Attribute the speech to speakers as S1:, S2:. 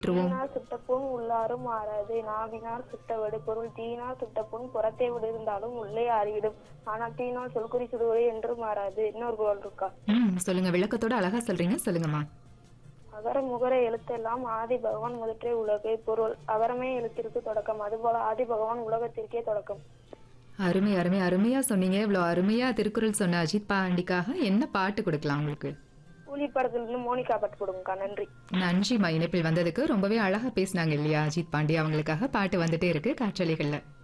S1: விட்டுருவோம்
S2: தீயினால் சுட்ட புண் உள்ளாரும் மாறாது நாவினால் சுட்ட வடு பொருள் தீயினால் சுட்ட புண் புறத்தே விடு இருந்தாலும் உள்ளே ஆறிவிடும் ஆனால் தீயினால் சொல்குறி சுடுவது என்று மாறாது இன்னொரு குரல் இருக்கா
S1: ம் சொல்லுங்க விளக்கத்தோட அழகா சொல்றீங்க சொல்லுங்கம்மா
S2: அகர முகர எழுத்தெல்லாம் ஆதி பகவான் முதற்றே உலகு பொருள் அகரமே எழுத்திற்கு தொடக்கம் அதுபோல ஆதி பகவான் உலகத்திற்கே தொடக்கம்
S1: அருமை அருமை அருமையா சொன்னீங்க இவ்வளவு அருமையா திருக்குறள் சொன்ன அஜித் பாண்டிக்காக என்ன பாட்டு கொடுக்கலாம் உங்களுக்கு
S2: கூலி படத்திலிருந்து மோனிகா பட்டு கொடுங்கக்கா நன்றி
S1: நன்றிம்மா இணைப்பில் வந்ததுக்கு ரொம்பவே அழகா பேசினாங்க இல்லையா அஜித் பாண்டி அவங்களுக்காக பாட்டு வந்துட்டே இருக்கு காற்றலைகள்ல